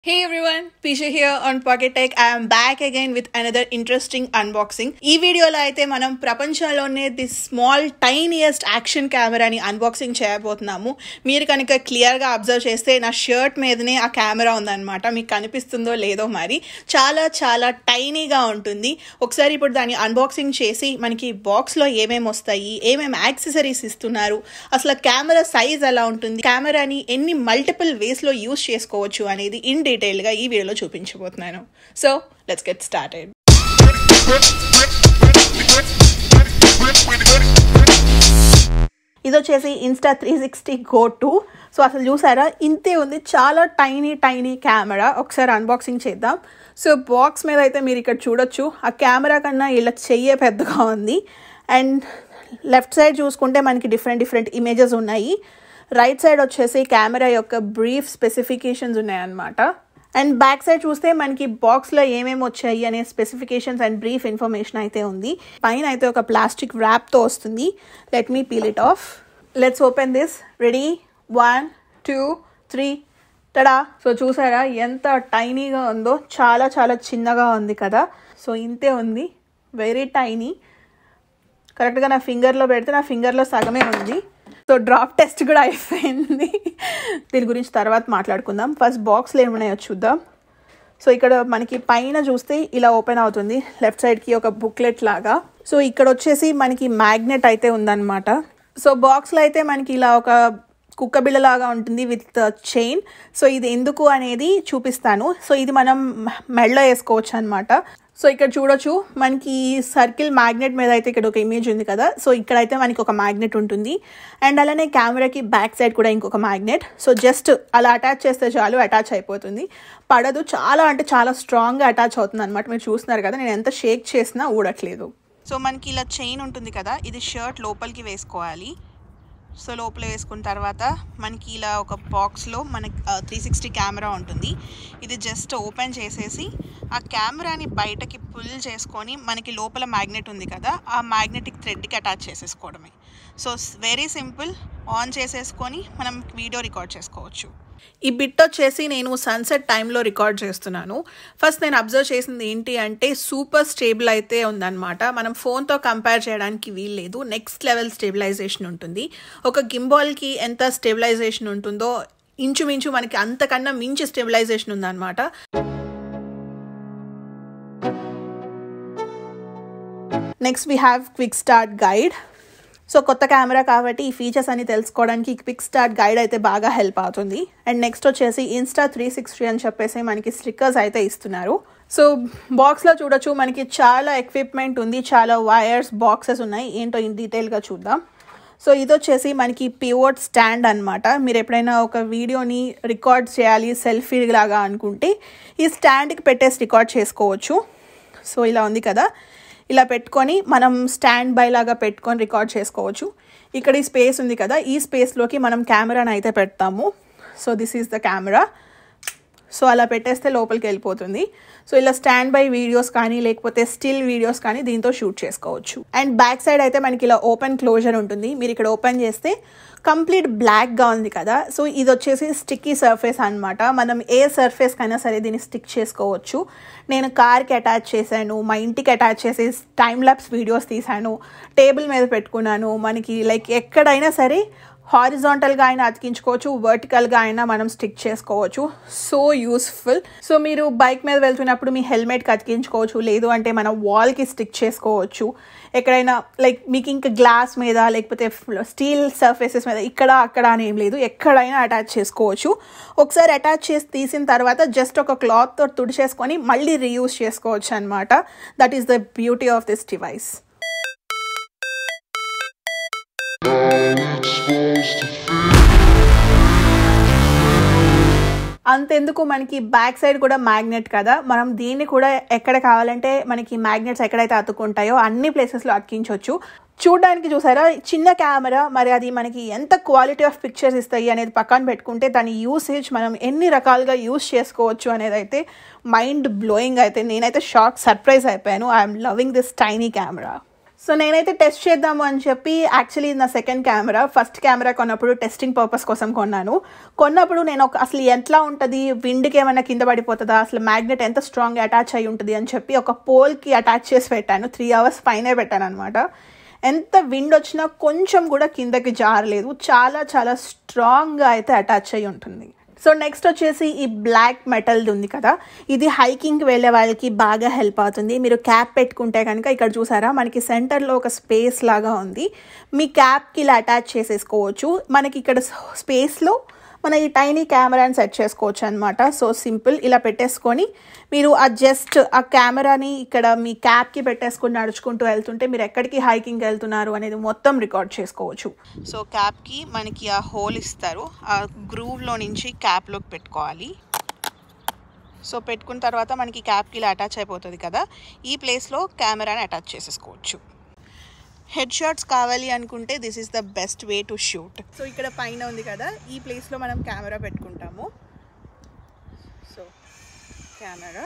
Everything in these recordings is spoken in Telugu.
Hey everyone, Pisha here on Pocket Tech. I am back again with another interesting unboxing. ఈ వీడియోలో అయితే మనం ప్రపంచంలోనే ది స్మాల్ టైనియస్ట్ యాక్షన్ కెమెరాని అన్బాక్సింగ్ చేయబోతున్నాము మీరు కనుక క్లియర్గా అబ్జర్వ్ చేస్తే నా షర్ట్ మీదనే ఆ కెమెరా ఉందన్నమాట మీకు కనిపిస్తుందో లేదో మరి చాలా చాలా టైనీగా ఉంటుంది ఒకసారి ఇప్పుడు దాన్ని అన్బాక్సింగ్ చేసి మనకి బాక్స్లో ఏమేమి వస్తాయి ఏమేమి యాక్సెసరీస్ ఇస్తున్నారు అసలు కెమెరా సైజ్ ఎలా ఉంటుంది కెమెరాని ఎన్ని మల్టిపుల్ వేస్లో యూస్ చేసుకోవచ్చు అనేది ఇన్ డీటెయిల్గా ఈ వీడియోలో చూపించబోతున్నాను సో లెట్స్ గెట్ స్టార్టెడ్ ఇది వచ్చేసి Insta three sixty go two so అసలు చూసారా ఇంతే ఉంది చాలా టైనీ టైనీ కెమెరా ఒకసారి అన్బాక్సింగ్ చేద్దాం సో బాక్స్ మీద అయితే మీరు ఇక్కడ చూడొచ్చు ఆ కెమెరా కన్నా ఇలా చెయ్యే పెద్దగా ఉంది అండ్ లెఫ్ట్ సైడ్ చూసుకుంటే మనకి డిఫరెంట్ డిఫరెంట్ ఇమేజెస్ ఉన్నాయి రైట్ సైడ్ వచ్చేసి కెమెరా యొక్క బ్రీఫ్ స్పెసిఫికేషన్స్ ఉన్నాయన్నమాట అండ్ బ్యాక్ సైడ్ చూస్తే మనకి బాక్స్లో ఏమేమి వచ్చాయి అనే స్పెసిఫికేషన్స్ అండ్ బ్రీఫ్ ఇన్ఫర్మేషన్ అయితే ఉంది పైన అయితే ఒక ప్లాస్టిక్ ర్యాప్తో వస్తుంది let me peel it off let's open this ready one two three tada so చూసారా ఎంత టైనీగా ఉందో చాలా చాలా చిన్నగా ఉంది కదా సో ఇంతే ఉంది వెరీ టైనీ కరెక్ట్గా నా ఫింగర్లో పెడితే నా ఫింగర్లో సగమే ఉంది సో డ్రాప్ టెస్ట్ కూడా అయిపోయింది దీని గురించి తర్వాత మాట్లాడుకుందాం ఫస్ట్ బాక్స్లో ఏమున్నాయో చూద్దాం సో ఇక్కడ మనకి పైన చూస్తే ఇలా ఓపెన్ అవుతుంది లెఫ్ట్ సైడ్కి ఒక బుక్లెట్ లాగా సో ఇక్కడ వచ్చేసి మనకి మ్యాగ్నెట్ అయితే ఉందన్నమాట సో బాక్స్లో అయితే మనకి ఇలా ఒక కుక్క బిళ్ళలాగా ఉంటుంది విత్ చైన్ సో ఇది ఎందుకు అనేది చూపిస్తాను సో ఇది మనం మెడలో వేసుకోవచ్చు అనమాట సో ఇక్కడ చూడొచ్చు మనకి సర్కిల్ మ్యాగ్నెట్ మీద అయితే ఇక్కడ ఒక ఇమేజ్ ఉంది కదా సో ఇక్కడైతే మనకి ఒక మ్యాగ్నెట్ ఉంటుంది అండ్ అలానే కెమెరాకి బ్యాక్ సైడ్ కూడా ఇంకొక మ్యాగ్నెట్ సో జస్ట్ అలా అటాచ్ చేస్తే చాలు అటాచ్ అయిపోతుంది పడదు చాలా అంటే చాలా స్ట్రాంగ్గా అటాచ్ అవుతుంది అనమాట మీరు చూస్తున్నారు కదా నేను ఎంత షేక్ చేసినా ఊడట్లేదు సో మనకి ఇలా చైన్ ఉంటుంది కదా ఇది షర్ట్ లోపలికి వేసుకోవాలి సో లోపల వేసుకున్న తర్వాత మనకి ఇలా ఒక బాక్స్లో మనకి త్రీ సిక్స్టీ కెమెరా ఉంటుంది ఇది జస్ట్ ఓపెన్ చేసేసి ఆ కెమెరాని బయటకి పుల్ చేసుకొని మనకి లోపల మ్యాగ్నెట్ ఉంది కదా ఆ మ్యాగ్నెటిక్ థ్రెడ్కి అటాచ్ చేసేసుకోవడమే సో వెరీ సింపుల్ ఆన్ చేసేసుకొని మనం వీడియో రికార్డ్ చేసుకోవచ్చు ఈ బిట్ వచ్చేసి నేను సన్సెట్ టైంలో రికార్డ్ చేస్తున్నాను ఫస్ట్ నేను అబ్జర్వ్ చేసింది ఏంటి అంటే సూపర్ స్టేబుల్ అయితే ఉందన్నమాట మనం ఫోన్తో కంపేర్ చేయడానికి వీల్లేదు నెక్స్ట్ లెవెల్ స్టెబిలైజేషన్ ఉంటుంది ఒక గింబాల్కి ఎంత స్టెబిలైజేషన్ ఉంటుందో ఇంచుమించు మనకి అంతకన్నా మించి స్టెబిలైజేషన్ ఉందన్నమాట next we have quick start guide so కొత్త కెమెరా కాబట్టి ఈ ఫీచర్స్ అన్ని తెలుసుకోవడానికి క్విక్ స్టార్ట్ గైడ్ అయితే బాగా హెల్ప్ అవుతుంది అండ్ నెక్స్ట్ వచ్చేసి ఇన్స్టా త్రీ సిక్స్టీ అని చెప్పేసి మనకి స్టిక్కర్స్ అయితే ఇస్తున్నారు సో బాక్స్లో చూడొచ్చు మనకి చాలా ఎక్విప్మెంట్ ఉంది చాలా వైర్స్ బాక్సెస్ ఉన్నాయి ఏంటో ఇన్ డీటెయిల్గా చూద్దాం సో ఇది వచ్చేసి మనకి పివోట్ స్టాండ్ అనమాట మీరు ఎప్పుడైనా ఒక వీడియోని రికార్డ్ చేయాలి సెల్ఫీ లాగా అనుకుంటే ఈ స్టాండ్కి పెట్టేసి రికార్డ్ చేసుకోవచ్చు సో ఇలా ఉంది కదా ఇలా పెట్టుకొని మనం స్టాండ్ బై లాగా పెట్టుకొని రికార్డ్ చేసుకోవచ్చు ఇక్కడ ఈ స్పేస్ ఉంది కదా ఈ స్పేస్లోకి మనం కెమెరాని అయితే పెడతాము so this is the camera so అలా పెట్టేస్తే లోపలికి వెళ్ళిపోతుంది సో ఇలా స్టాండ్ బై వీడియోస్ కానీ లేకపోతే స్టిల్ వీడియోస్ కానీ దీంతో షూట్ చేసుకోవచ్చు అండ్ బ్యాక్ సైడ్ అయితే మనకి ఇలా ఓపెన్ క్లోజర్ ఉంటుంది మీరు ఇక్కడ ఓపెన్ చేస్తే కంప్లీట్ బ్లాక్గా ఉంది కదా సో ఇది వచ్చేసి స్టిక్కీ సర్ఫేస్ అనమాట మనం ఏ సర్ఫేస్ కైనా సరే దీన్ని స్టిక్ చేసుకోవచ్చు నేను కార్కి అటాచ్ చేశాను మా ఇంటికి అటాచ్ చేసి టైం ల్యాప్స్ వీడియోస్ తీశాను టేబుల్ మీద పెట్టుకున్నాను మనకి లైక్ ఎక్కడైనా సరే హారిజాంటల్గా అయినా అతికించుకోవచ్చు వర్టికల్గా అయినా మనం స్టిక్ చేసుకోవచ్చు సో యూస్ఫుల్ సో మీరు బైక్ మీద వెళ్తున్నప్పుడు మీ హెల్మెట్కి అతికించుకోవచ్చు లేదు అంటే మన వాల్కి స్టిక్ చేసుకోవచ్చు ఎక్కడైనా లైక్ మీకు ఇంకా గ్లాస్ మీద లేకపోతే స్టీల్ సర్ఫేసెస్ మీద ఇక్కడ అక్కడ అని ఏం లేదు ఎక్కడైనా అటాచ్ చేసుకోవచ్చు ఒకసారి అటాచ్ చేసి తీసిన తర్వాత జస్ట్ ఒక క్లాత్తో తుడిచేసుకొని మళ్ళీ రీయూజ్ చేసుకోవచ్చు అనమాట that is the beauty of this device అంతెందుకు మనకి బ్యాక్ సైడ్ కూడా మ్యాగ్నెట్ కదా మనం దీన్ని కూడా ఎక్కడ కావాలంటే మనకి మ్యాగ్నెట్స్ ఎక్కడైతే అతుక్కుంటాయో అన్ని ప్లేసెస్లో అతికించవచ్చు చూడడానికి చూసారా చిన్న కెమెరా మరి అది మనకి ఎంత క్వాలిటీ ఆఫ్ పిక్చర్స్ ఇస్తాయి అనేది పక్కన పెట్టుకుంటే దాని యూసేజ్ మనం ఎన్ని రకాలుగా యూస్ చేసుకోవచ్చు అనేది అయితే మైండ్ బ్లోయింగ్ అయితే నేనైతే షాక్ సర్ప్రైజ్ అయిపోయాను I'm loving this tiny camera so నేనైతే టెస్ట్ చేద్దాము అని చెప్పి యాక్చువల్లీ నా సెకండ్ కెమెరా ఫస్ట్ కెమెరా కొన్నప్పుడు టెస్టింగ్ పర్పస్ కోసం కొన్నాను కొన్నప్పుడు నేను ఒక అసలు ఎట్లా ఉంటుంది విండ్కి ఏమైనా కింద పడిపోతుందా అసలు మ్యాగ్నెట్ ఎంత స్ట్రాంగ్ అటాచ్ అయి ఉంటుంది అని చెప్పి ఒక పోల్కి అటాచ్ చేసి పెట్టాను త్రీ అవర్స్ పైనే పెట్టాను అనమాట ఎంత విండ్ వచ్చినా కొంచెం కూడా కిందకి జారలేదు చాలా చాలా స్ట్రాంగ్గా అయితే అటాచ్ అయి ఉంటుంది సో నెక్స్ట్ వచ్చేసి ఈ బ్లాక్ మెటల్ ఉంది కదా ఇది హైకింగ్కి వెళ్ళే వాళ్ళకి బాగా హెల్ప్ అవుతుంది మీరు క్యాప్ పెట్టుకుంటే కనుక ఇక్కడ చూసారా మనకి సెంటర్లో ఒక స్పేస్ లాగా ఉంది మీ క్యాప్కి ఇలా అటాచ్ చేసేసుకోవచ్చు మనకి ఇక్కడ స్పేస్లో మన ఈ టైనీ కెమెరాని సెట్ చేసుకోవచ్చు అనమాట సో సింపుల్ ఇలా పెట్టేసుకొని మీరు ఆ జస్ట్ ఆ కెమెరాని ఇక్కడ మీ క్యాప్కి పెట్టేసుకొని నడుచుకుంటూ వెళ్తుంటే మీరు ఎక్కడికి హైకింగ్ వెళ్తున్నారు అనేది మొత్తం రికార్డ్ చేసుకోవచ్చు సో క్యాప్కి మనకి ఆ హోల్ ఇస్తారు ఆ గ్రూవ్లో నుంచి క్యాప్లోకి పెట్టుకోవాలి సో పెట్టుకున్న తర్వాత మనకి క్యాప్కి ఇలా అటాచ్ అయిపోతుంది కదా ఈ ప్లేస్లో కెమెరాని అటాచ్ చేసేసుకోవచ్చు హెడ్ షాట్స్ కావాలి అనుకుంటే this is the best way to shoot so ఇక్కడ పైన ఉంది కదా ఈ ప్లేస్లో మనం కెమెరా పెట్టుకుంటాము సో కెమెరా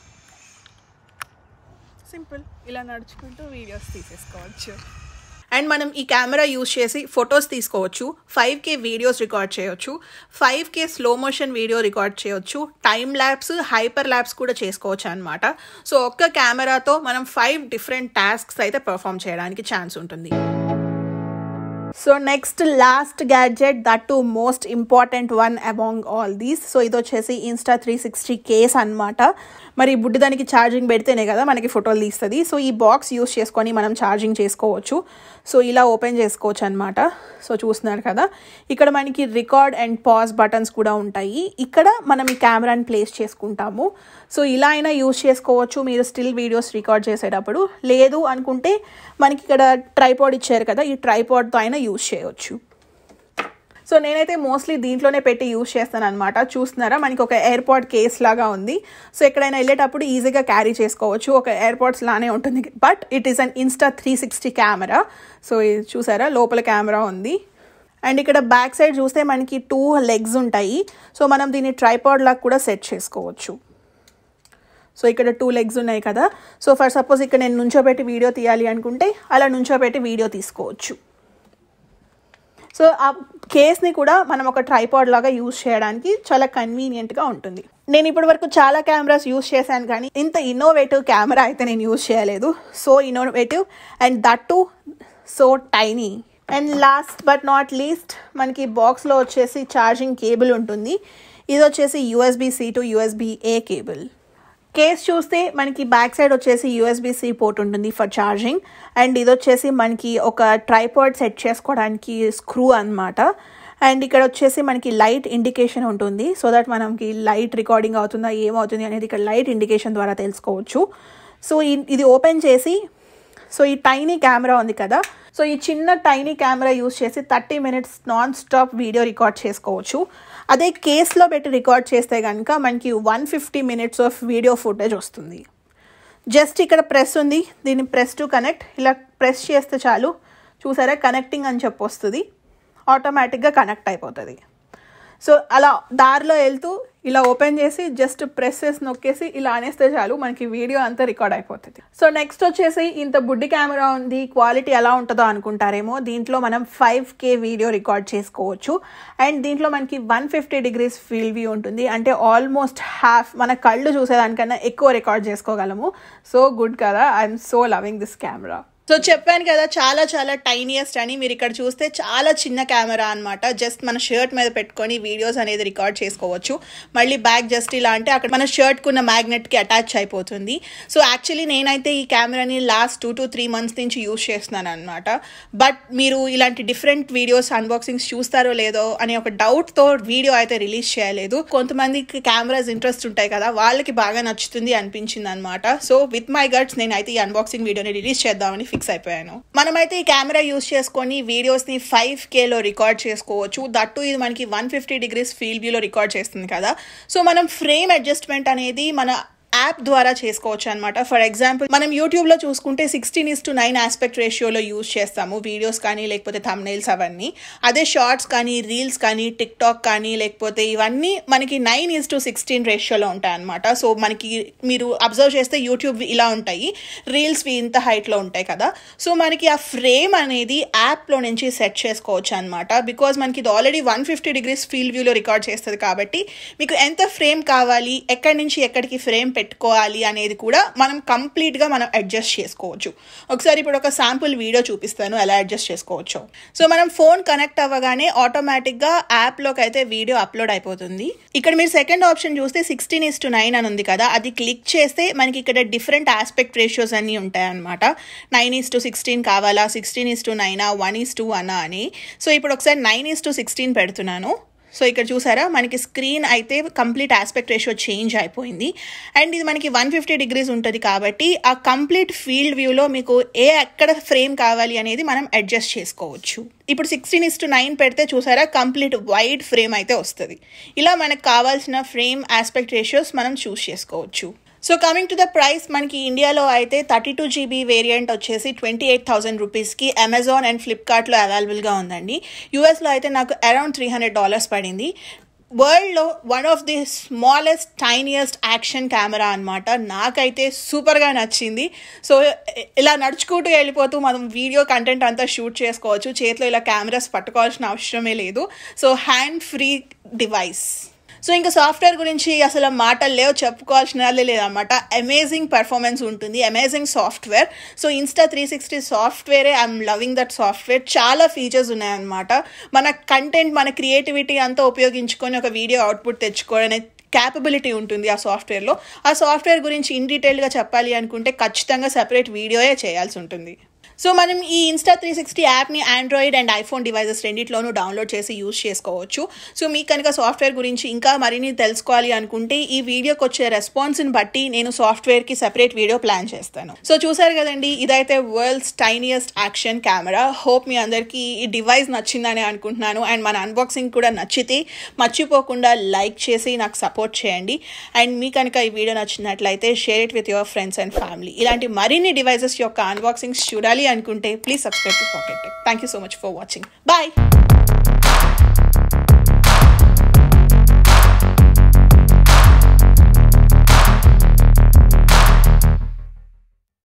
సింపుల్ ఇలా నడుచుకుంటూ వీడియోస్ తీసేసుకోవచ్చు అండ్ మనం ఈ కెమెరా యూస్ చేసి ఫొటోస్ తీసుకోవచ్చు ఫైవ్ కే వీడియోస్ రికార్డ్ చేయొచ్చు five K slow motion video record చేయొచ్చు టైమ్ ల్యాబ్స్ హైపర్ ల్యాబ్స్ కూడా చేసుకోవచ్చు అనమాట సో ఒక్క కెమెరాతో మనం ఫైవ్ డిఫరెంట్ టాస్క్స్ అయితే పర్ఫామ్ చేయడానికి ఛాన్స్ ఉంటుంది so next last gadget that too most important one among all these so ఇది వచ్చేసి ఇన్స్టా త్రీ సిక్స్టీ కేస్ అనమాట మరి బుడ్డి దానికి ఛార్జింగ్ పెడితేనే కదా మనకి ఫోటోలు తీస్తుంది సో ఈ బాక్స్ యూస్ చేసుకొని మనం ఛార్జింగ్ చేసుకోవచ్చు సో ఇలా ఓపెన్ చేసుకోవచ్చు అనమాట సో చూస్తున్నారు కదా ఇక్కడ మనకి రికార్డ్ అండ్ పాజ్ బటన్స్ కూడా ఉంటాయి ఇక్కడ మనం ఈ కెమెరాని ప్లేస్ చేసుకుంటాము సో ఇలా అయినా యూస్ చేసుకోవచ్చు మీరు స్టిల్ వీడియోస్ రికార్డ్ చేసేటప్పుడు లేదు అనుకుంటే మనకి ఇక్కడ ట్రైపాడ్ ఇచ్చారు కదా ఈ ట్రైపాడ్తో అయినా యూస్ చేయవచ్చు సో నేనైతే మోస్ట్లీ దీంట్లోనే పెట్టి యూస్ చేస్తాను అనమాట చూస్తున్నారా మనకి ఒక ఎయిర్పాడ్ కేస్ లాగా ఉంది సో ఎక్కడైనా వెళ్ళేటప్పుడు ఈజీగా క్యారీ చేసుకోవచ్చు ఒక ఎయిర్పాడ్స్ లానే ఉంటుంది but it is an Insta three sixty camera so ఇది చూసారా లోపల కెమెరా ఉంది అండ్ ఇక్కడ బ్యాక్ సైడ్ చూస్తే మనకి టూ లెగ్స్ ఉంటాయి సో మనం దీన్ని ట్రైపాడ్ లాగా కూడా సెట్ చేసుకోవచ్చు సో ఇక్కడ టూ లెగ్స్ ఉన్నాయి కదా సో ఫర్ సపోజ్ ఇక్కడ నేను నుంచోబెట్టి వీడియో తీయాలి అనుకుంటే అలా నుంచోబెట్టి వీడియో తీసుకోవచ్చు సో ఆ కేస్ని కూడా మనం ఒక ట్రైపాడ్ లాగా యూస్ చేయడానికి చాలా కన్వీనియంట్గా ఉంటుంది నేను ఇప్పటి వరకు చాలా కెమెరాస్ యూస్ చేశాను కానీ ఇంత ఇన్నోవేటివ్ కెమెరా అయితే నేను యూస్ చేయలేదు so innovative and that too so tiny and last but not least మనకి బాక్స్లో వచ్చేసి ఛార్జింగ్ కేబుల్ ఉంటుంది ఇది వచ్చేసి USB C to USB A cable case చూస్తే మనకి బ్యాక్ సైడ్ వచ్చేసి యూఎస్బి సి పోర్ట్ ఉంటుంది ఫర్ ఛార్జింగ్ అండ్ ఇది వచ్చేసి మనకి ఒక ట్రైపాడ్ సెట్ చేసుకోవడానికి స్క్రూ అనమాట అండ్ ఇక్కడ వచ్చేసి మనకి లైట్ ఇండికేషన్ ఉంటుంది సో దట్ మనకి లైట్ రికార్డింగ్ అవుతుందా ఏమవుతుంది అనేది ఇక్కడ లైట్ ఇండికేషన్ ద్వారా తెలుసుకోవచ్చు సో ఇది ఓపెన్ చేసి సో ఈ టైనీ కెమెరా ఉంది కదా సో ఈ చిన్న టైనీ కెమెరా యూస్ చేసి thirty minutes non stop video record చేసుకోవచ్చు అదే కేస్లో పెట్టి రికార్డ్ చేస్తే కనుక మనకి one fifty minutes of video footage వస్తుంది జస్ట్ ఇక్కడ ప్రెస్ ఉంది దీన్ని ప్రెస్ టు కనెక్ట్ ఇలా ప్రెస్ చేస్తే చాలు చూసారా కనెక్టింగ్ అని చెప్పి వస్తుంది ఆటోమేటిక్గా కనెక్ట్ అయిపోతుంది సో అలా దారిలో వెళ్తూ ఇలా ఓపెన్ చేసి జస్ట్ ప్రెస్ చేసి నొక్కేసి ఇలా అనేస్తే చాలు మనకి వీడియో అంతా రికార్డ్ అయిపోతుంది సో నెక్స్ట్ వచ్చేసి ఇంత బుడ్డి కెమెరా ఉంది క్వాలిటీ ఎలా ఉంటుందో అనుకుంటారేమో దీంట్లో మనం ఫైవ్ కే వీడియో రికార్డ్ చేసుకోవచ్చు అండ్ దీంట్లో మనకి one fifty degrees field view ఉంటుంది అంటే ఆల్మోస్ట్ హాఫ్ మన కళ్ళు చూసేదానికన్నా ఎక్కువ రికార్డ్ చేసుకోగలము సో గుడ్ కదా I'm so loving this camera so చెప్పాను కదా చాలా చాలా టైనియస్ట్ అని మీరు ఇక్కడ చూస్తే చాలా చిన్న కెమెరా అనమాట జస్ట్ మన షర్ట్ మీద పెట్టుకొని వీడియోస్ అనేది రికార్డ్ చేసుకోవచ్చు మళ్ళీ బ్యాక్ జస్ట్ ఇలా అంటే అక్కడ మన షర్ట్కి ఉన్న మ్యాగ్నెట్కి అటాచ్ అయిపోతుంది సో యాక్చువల్లీ నేనైతే ఈ కెమెరాని last two to three months నుంచి యూస్ చేస్తున్నాను అనమాట బట్ మీరు ఇలాంటి డిఫరెంట్ వీడియోస్ అన్బాక్సింగ్స్ చూస్తారో లేదో అనే ఒక డౌట్తో వీడియో అయితే రిలీజ్ చేయలేదు కొంతమందికి కెమెరాస్ ఇంట్రెస్ట్ ఉంటాయి కదా వాళ్ళకి బాగా నచ్చుతుంది అనిపించింది అనమాట సో విత్ మై గట్స్ నేనైతే ఈ అన్బాక్సింగ్ వీడియోని రిలీజ్ చేద్దామని ఫిక్స్ అయిపోయాను మనమైతే ఈ కెమెరా యూస్ చేసుకొని వీడియోస్ని ఫైవ్ కేలో రికార్డ్ చేసుకోవచ్చు దట్టు ఇది మనకి వన్ ఫిఫ్టీ డిగ్రీస్ ఫీల్ వ్యూలో రికార్డ్ చేస్తుంది కదా సో మనం ఫ్రేమ్ అడ్జస్ట్మెంట్ అనేది మన యాప్ ద్వారా చేసుకోవచ్చు అనమాట ఫర్ ఎగ్జాంపుల్ మనం యూట్యూబ్లో చూసుకుంటే sixteen is to nine aspect రేషియోలో యూజ్ చేస్తాము వీడియోస్ కానీ లేకపోతే థమ్నైల్స్ అవన్నీ అదే షార్ట్స్ కానీ రీల్స్ కానీ టిక్ టాక్ కానీ లేకపోతే ఇవన్నీ మనకి నైన్ ఇస్ టు సిక్స్టీన్ రేషియోలో ఉంటాయి అనమాట సో మనకి మీరు అబ్జర్వ్ చేస్తే యూట్యూబ్ ఇలా ఉంటాయి రీల్స్వి ఇంత హైట్లో ఉంటాయి కదా సో మనకి ఆ ఫ్రేమ్ అనేది యాప్లో నుంచి సెట్ చేసుకోవచ్చు అనమాట బికాజ్ మనకి ఇది already one fifty degrees field వ్యూలో రికార్డ్ చేస్తుంది కాబట్టి మీకు ఎంత ఫ్రేమ్ కావాలి ఎక్కడి నుంచి ఎక్కడికి ఫ్రేమ్ పెట్టుకోవాలి అనేది కూడా మనం కంప్లీట్గా మనం అడ్జస్ట్ చేసుకోవచ్చు ఒకసారి ఇప్పుడు ఒక శాంపుల్ వీడియో చూపిస్తాను ఎలా అడ్జస్ట్ చేసుకోవచ్చు సో మనం ఫోన్ కనెక్ట్ అవ్వగానే ఆటోమేటిక్గా యాప్లోకి అయితే వీడియో అప్లోడ్ అయిపోతుంది ఇక్కడ మీరు సెకండ్ ఆప్షన్ చూస్తే సిక్స్టీన్ ఇస్ టు నైన్ అని ఉంది కదా అది క్లిక్ చేస్తే మనకి ఇక్కడ డిఫరెంట్ ఆస్పెక్ట్ రేషియోస్ అన్నీ ఉంటాయి అనమాట నైన్ ఈస్ టు సిక్స్టీన్ కావాలా సిక్స్టీన్ ఈస్ టు నైనా వన్ ఈస్ టు వన్ అని సో ఇప్పుడు ఒకసారి నైన్ ఈస్ టు సిక్స్టీన్ పెడుతున్నాను సో ఇక్కడ చూసారా మనకి స్క్రీన్ అయితే కంప్లీట్ ఆస్పెక్ట్ రేషియో చేంజ్ అయిపోయింది అండ్ ఇది మనకి వన్ ఫిఫ్టీ డిగ్రీస్ ఉంటుంది కాబట్టి ఆ కంప్లీట్ ఫీల్డ్ వ్యూలో మీకు ఏ ఎక్కడ ఫ్రేమ్ కావాలి అనేది మనం అడ్జస్ట్ చేసుకోవచ్చు ఇప్పుడు సిక్స్టీన్ ఇస్ టు నైన్ పెడితే చూసారా కంప్లీట్ వైడ్ ఫ్రేమ్ అయితే వస్తుంది ఇలా మనకు కావాల్సిన ఫ్రేమ్ ఆస్పెక్ట్ రేషియోస్ మనం చూస్ చేసుకోవచ్చు so coming to the price మనకి ఇండియాలో అయితే థర్టీ టూ జీబీ వేరియంట్ వచ్చేసి ట్వంటీ ఎయిట్ థౌసండ్ రూపీస్కి అమెజాన్ అండ్ ఫ్లిప్కార్ట్లో అవైలబుల్గా ఉందండి యూఎస్లో అయితే నాకు అరౌండ్ త్రీ హండ్రెడ్ డాలర్స్ పడింది వరల్డ్లో one of the smallest tiniest action camera అనమాట నాకైతే సూపర్గా నచ్చింది సో ఇలా నడుచుకుంటూ వెళ్ళిపోతూ మనం వీడియో కంటెంట్ అంతా షూట్ చేసుకోవచ్చు చేతిలో ఇలా కెమెరాస్ పట్టుకోవాల్సిన అవసరమే లేదు so hand free device so ఇంకా సాఫ్ట్వేర్ గురించి అసలు మాటలు లేవు చెప్పుకోవాల్సిన లేదన్నమాట అమేజింగ్ పర్ఫార్మెన్స్ ఉంటుంది amazing software so insta three sixty సాఫ్ట్వేరే ఐఎమ్ లవింగ్ దట్ సాఫ్ట్వేర్ చాలా ఫీచర్స్ ఉన్నాయన్నమాట మన కంటెంట్ మన క్రియేటివిటీ అంతా ఉపయోగించుకొని ఒక వీడియో అవుట్పుట్ తెచ్చుకోవడం క్యాపబిలిటీ ఉంటుంది ఆ సాఫ్ట్వేర్లో ఆ సాఫ్ట్వేర్ గురించి ఇన్ డీటెయిల్గా చెప్పాలి అనుకుంటే ఖచ్చితంగా సెపరేట్ వీడియోయే చేయాల్సి ఉంటుంది సో మనం ఈ ఇన్స్టా త్రీ సిక్స్టీ యాప్ని ఆండ్రాయిడ్ అండ్ ఐఫోన్ డివైజెస్ రెండిట్లోనూ డౌన్లోడ్ చేసి యూజ్ చేసుకోవచ్చు సో మీకు కనుక సాఫ్ట్వేర్ గురించి ఇంకా మరిన్ని తెలుసుకోవాలి అనుకుంటే ఈ వీడియోకి వచ్చే రెస్పాన్స్ని బట్టి నేను సాఫ్ట్వేర్కి సెపరేట్ వీడియో ప్లాన్ చేస్తాను సో చూసారు కదండి ఇదైతే world's tiniest action camera hope మీ అందరికీ ఈ డివైస్ నచ్చిందని అనుకుంటున్నాను అండ్ మన అన్బాక్సింగ్ కూడా నచ్చితే మర్చిపోకుండా లైక్ చేసి నాకు సపోర్ట్ చేయండి అండ్ మీ కనుక ఈ వీడియో నచ్చినట్లయితే share it with your friends and family ఇలాంటి మరిన్ని డివైజెస్ యొక్క అన్బాక్సింగ్స్ చూడాలి అనుకుంటే please subscribe to Pocket thank you so much for watching bye